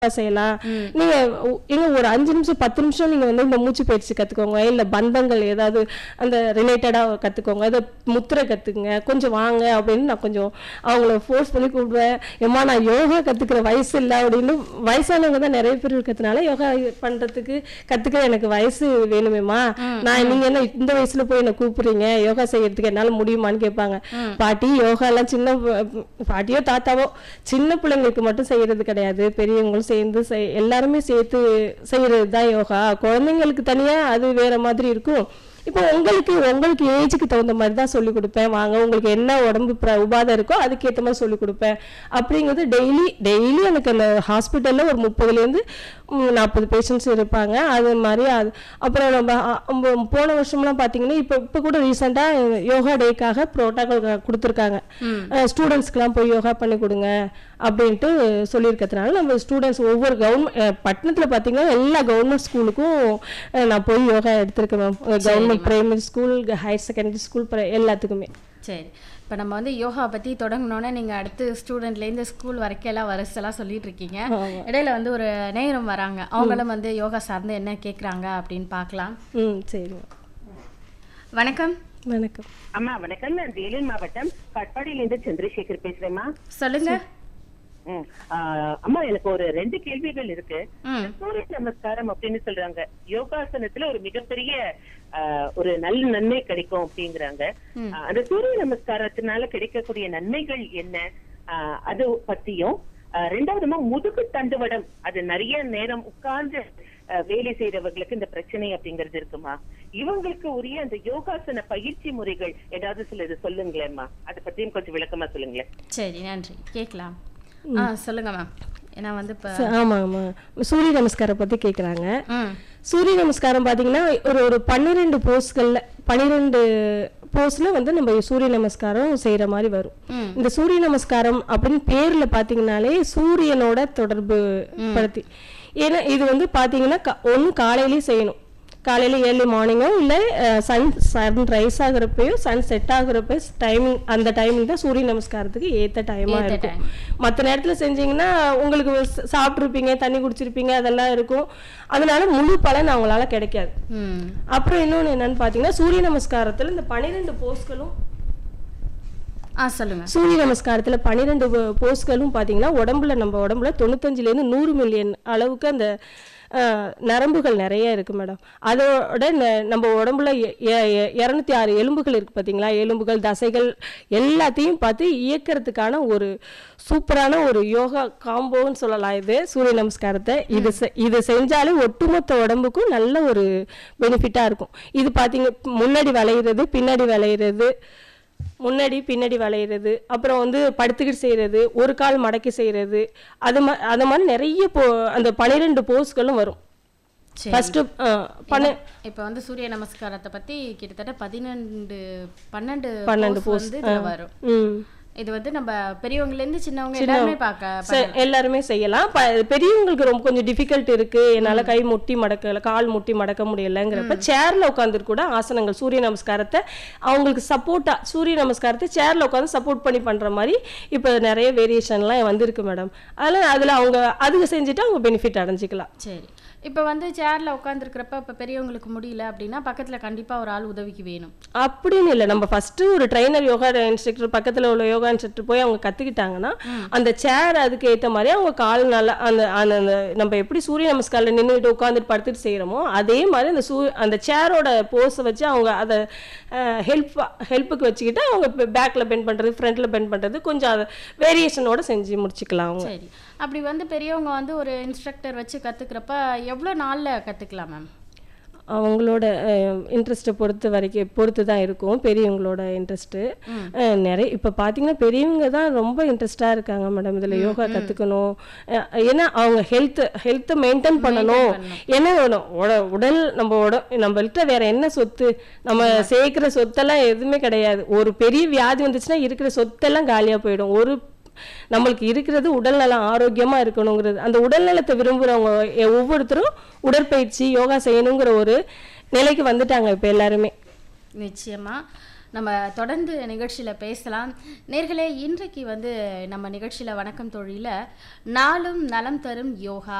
செய்யலாம் நீங்க உ- ஏங்க ஒரு அஞ்சு நிமிஷம் பத்து நிமிஷம் நீங்க வந்து இந்த மூச்சு பயிற்சி கத்துக்கோங்க இல்ல பந்தங்கள் ஏதாவது அந்த ரிலேட்டடா கத்துக்கோங்க இதை முத்திரை கத்துக்குங்க கொஞ்சம் வாங்க அப்படின்னு நான் கொஞ்சம் அவங்கள ஃபோர்ஸ் பண்ணி கூப்பிடுவேன் ஏம்மா நான் யோகா கத்துக்கிற வயசு இல்லை அப்படின்னு வயசானவங்க தான் நிறைய பேர் இருக்கிறதுனால யோகா பண்றதுக்கு கத்துக்க எனக்கு வயசு வேணுமேம்மா நான் நீங்க என்ன இந்த வயசுல போய் என்ன கூப்பிடுறீங்க யோகா செய்யறதுக்கு என்னால முடியுமான்னு கேட்பாங்க பாட்டி யோகா எல்லாம் சின்ன ப- பாட்டியோ தாத்தாவோ சின்ன பிள்ளைங்களுக்கு மட்டும் செய்யறது கிடையாது பெரியவங்களும் சேர்ந்து செய் எல்லாருமே சேர்த்து செய்யறது தான் யோகா குழந்தைங்களுக்கு தனியா அது வேற மாதிரி இருக்கும் இப்போ உங்களுக்கு உங்களுக்கு ஏஜுக்கு தகுந்த மாதிரி தான் சொல்லி கொடுப்பேன் வாங்க உங்களுக்கு என்ன உடம்பு பிர- உபாதை இருக்கோ அதுக்கேற்ற மாதிரி சொல்லி கொடுப்பேன் அப்படிங்கிறது டெய்லி டெய்லி எனக்கு அந்த ஹாஸ்பிட்டலில் ஒரு முப்பதுலேருந்து நாற்பது பேஷண்ட்ஸ் இருப்பாங்க அது மாதிரி அது அப்புறம் நம்ம அ, நம்ம போன வருஷம்லாம் பார்த்தீங்கன்னா இப்போ இப்போ கூட ரீசெண்டாக யோகா டேக்காக ப்ரோட்டோகால் கொடுத்துருக்காங்க ஸ்டூடெண்ட்ஸ்க்கெலாம் போய் யோகா பண்ணி கொடுங்க அப்படின்ட்டு சொல்லியிருக்கிறதுனால நம்ம ஸ்டூடெண்ட்ஸ் ஒவ்வொரு கவர்மெண்ட் பட்டணத்தில் பார்த்தீங்கன்னா எல்லா கவர்மெண்ட் ஸ்கூலுக்கும் அஹ், நான் போய் யோகா எடுத்திருக்கேன் ma'am government primary school higher secondary school எல்லாத்துக்குமே சரி இப்போ நம்ம வந்து யோகா பற்றி தொடங்கினோன்னே நீங்கள் அடுத்து ஸ்டூடெண்ட்லேருந்து ஸ்கூல் வரைக்கும் எல்லாம் வரிசைலாம் சொல்லிட்டு இருக்கீங்க இடையில வந்து ஒரு நேரம் வராங்க அவங்களும் வந்து யோகா சார்ந்து என்ன கேட்குறாங்க அப்படின்னு பார்க்கலாம் ம் சரிங்க வணக்கம் வணக்கம் அம்மா வணக்கம் நான் வேலூர் மாவட்டம் கட்பாடியிலிருந்து சந்திரசேகர் பேசுறேம்மா சொல்லுங்க ம், ஆ, அம்மா எனக்கு ஒரு ரெண்டு கேள்விகள் இருக்கு ம் சூரிய நமஸ்காரம் அப்படின்னு சொல்றாங்க யோகாசனத்துல ஒரு மிகப்பெரிய ஆ, ஒரு நல்ல நன்மை கிடைக்கும் அப்படிங்கிறாங்க ஆ, அந்த சூரிய நமஸ்காரத்தினால கிடைக்கக்கூடிய நன்மைகள் என்ன ஆ, அது பத்தியும் ஆ, ரெண்டாவதுமா முதுகு தண்டுவடம் அது நிறைய நேரம் உட்கார்ந்து ஆ, வேலை செய்யறவர்களுக்கு இந்த பிரச்சனை அப்படிங்கிறது இருக்குமா இவங்களுக்கு உரிய அந்த யோகாசன பயிற்சி முறைகள் ஏதாவது சிலது சொல்லுங்களேம்மா அதை பத்தியும் கொஞ்சம் விளக்கமா சொல்லுங்களேன் சரி நன்றி கேட்கலாம் ஆ சொல்லுங்க மேம் ஏன்னா வந்து இப்போ ச- ஆமா ஆமா சூரிய நமஸ்காரம் பத்தி கேக்குறாங்க ம் சூரிய நமஸ்காரம் பாத்தீங்கன்னா ஒரு ஒரு பன்னிரெண்டு போஸ்கள்ல பன்னிரெண்டு போஸ்ல வந்து நம்ம சூரிய நமஸ்காரம் செய்யற மாதிரி வரும் ம். இந்த சூரிய நமஸ்காரம் அப்படின்னு பேர்ல பாத்தீங்கன்னாலே சூரியனோட தொடர்பு படுத்தி ஏன்னா இது வந்து பாத்தீங்கன்னா கா- ஒண்ணு காலையிலயும் செய்யணும் காலையில ஏர்லி மார்னிங்கோ இல்ல சன் சன் ரைஸ் ஆகுறப்பயோ சன் செட் ஆகுறப்ப டைமிங் அந்த டைமிங் தான் சூரிய நமஸ்காரத்துக்கு ஏத்த டைமா ஏத்த இருக்கும் மற்ற நேரத்துல செஞ்சீங்கன்னா உங்களுக்கு ச- சாப்பிட்டிருப்பீங்க தண்ணி குடிச்சிருப்பீங்க அதெல்லாம் இருக்கும் அதனால முழு பலன் அவங்களால கிடைக்காது ம் அப்புறம் இன்னொன்னு என்னன்னு பாத்தீங்கன்னா சூரிய நமஸ்காரத்துல இந்த பன்னிரெண்டு போஸ்களும் ஆ சொல்லுங்க சூரிய நமஸ்காரத்துல பன்னிரெண்டு போஸ்களும் பாத்தீங்கன்னா உடம்புல நம்ம உடம்புல தொண்ணூத்தஞ்சுல இருந்து நூறு மில்லியன் அளவுக்கு அந்த அஹ், நரம்புகள் நிறைய இருக்கு மேடம் அதோட ந- நம்ம உடம்புல இரநூத்தி ஆறு எலும்புகள் இருக்கு பாத்தீங்களா எலும்புகள் தசைகள் எல்லாத்தையும் பார்த்து இயக்கிறதுக்கான ஒரு சூப்பரான ஒரு யோகா காம்போன்னு சொல்லலாம் இது சூரிய நமஸ்காரத்தை இது செ- இது செஞ்சாலே ஒட்டுமொத்த உடம்புக்கும் நல்ல ஒரு பெனிஃபிட்டா இருக்கும் இது பாத்தீங்க முன்னாடி வளையிறது பின்னாடி வளையிறது முன்னாடி பின்னாடி வளையிறது அப்புறம் வந்து படுத்துக்கிட்டு செய்யறது ஒரு கால் மடக்கி செய்யறது அது மா அது மாதிரி நிறைய போ அந்த பன்னிரெண்டு போஸ்களும் வரும் சரி ஃபர்ஸ்ட் பண்ண இப்போ வந்து சூரிய நமஸ்காரத்தை பத்தி கிட்டத்தட்ட பதினெண்டு பன்னெண்டு பன்னெண்டு pose வந்து இதுல வரும் ம் இது வந்து நம்ம பெரியவங்கல இருந்து சின்னவங்க எல்லாருமே பார்க்க ச- எல்லாருமே செய்யலாம் ப- பெரியவங்களுக்கு ரொம்ப கொஞ்சம் டிஃபிகல்ட் இருக்கு என்னால கை முட்டி மடக்கல கால் முட்டி மடக்க முடியலங்கிறப்ப சேர்ல உட்காந்துட்டு கூட ஆசனங்கள் சூரிய நமஸ்காரத்தை அவங்களுக்கு சப்போர்ட்டா சூரிய நமஸ்காரத்தை சேர்ல உட்காந்து சப்போர்ட் பண்ணி பண்ற மாதிரி இப்போ நிறைய வேரியேஷன்லாம் வந்திருக்கு மேடம் அதனால அதுல அவங்க அதுக்கு செஞ்சுட்டு அவங்க பெனிஃபிட் அடைஞ்சிக்கலாம் சரி இப்போ வந்து சேர்ல உட்காந்துருக்கிறப்ப இப்போ பெரியவங்களுக்கு முடியல அப்படின்னா பக்கத்துல கண்டிப்பா ஒரு ஆள் உதவிக்கு வேணும் அப்படின்னு இல்லை நம்ம ஃபர்ஸ்ட் ஒரு ட்ரைனர் யோகா இன்ஸ்ட்ரக்டர் பக்கத்துல உள்ள யோகா இன்ஸ்ட்ரக்டர் போய் அவங்க கத்துக்கிட்டாங்கன்னா அந்த சேர் அதுக்கு ஏத்த மாதிரி அவங்க கால் நல்லா அந்த அந்த அந்த நம்ம எப்படி சூரிய நமஸ்காரில் நின்றுட்டு உட்காந்துட்டு படுத்துட்டு செய்யறோமோ அதே மாதிரி அந்த சூ அந்த சேரோட போஸை வச்சு அவங்க அதை ஹெல்ப் ஹெல்ப்புக்கு வச்சுக்கிட்டு அவங்க பேக்ல பெண்ட் பண்றது ஃப்ரண்ட்ல பெண்ட் பண்றது கொஞ்சம் அதை வேரியேஷனோட செஞ்சு முடிச்சுக்கலாம் அவங்க சரி அப்படி வந்து பெரியவங்க வந்து ஒரு இன்ஸ்ட்ரக்டர் வச்சு கத்துக்கிறப்ப எவ்வளோ நாள்ல கத்துக்கலாம் மேம் அவங்களோட இன்ட்ரெஸ்ட்டை பொறுத்த வரைக்கும் பொறுத்து தான் இருக்கும் பெரியவங்களோட இன்ட்ரெஸ்ட்டு நிறைய இப்போ பார்த்தீங்கன்னா பெரியவங்க தான் ரொம்ப இன்ட்ரெஸ்டாக இருக்காங்க மேடம் இதில் யோகா கற்றுக்கணும் ஏன்னா அவங்க ஹெல்த் ஹெல்த்தை மெயின்டைன் பண்ணணும் ஏன்னா உட- உட- உடல் நம்ம உட நம்மள்கிட்ட வேற என்ன சொத்து நம்ம சேர்க்குற சொத்தெல்லாம் எதுவுமே கிடையாது ஒரு பெரிய வியாதி வந்துச்சுன்னா இருக்கிற சொத்தெல்லாம் காலியாக போயிடும் ஒரு நம்மளுக்கு இருக்கிறது உடல்நலம் ஆரோக்கியமா இருக்கணுங்கிறது அந்த உடல்நலத்தை விரும்புறவங்க எ- ஒவ்வொருத்தரும் உடற்பயிற்சி யோகா செய்யணுங்கிற ஒரு நிலைக்கு வந்துட்டாங்க இப்ப எல்லாருமே நிச்சயமா நம்ம தொடர்ந்து நிகழ்ச்சியில் பேசலாம் நேர்களே இன்றைக்கு வந்து நம்ம நிகழ்ச்சியில் வணக்கம் தொழில நாளும் நலம் தரும் யோகா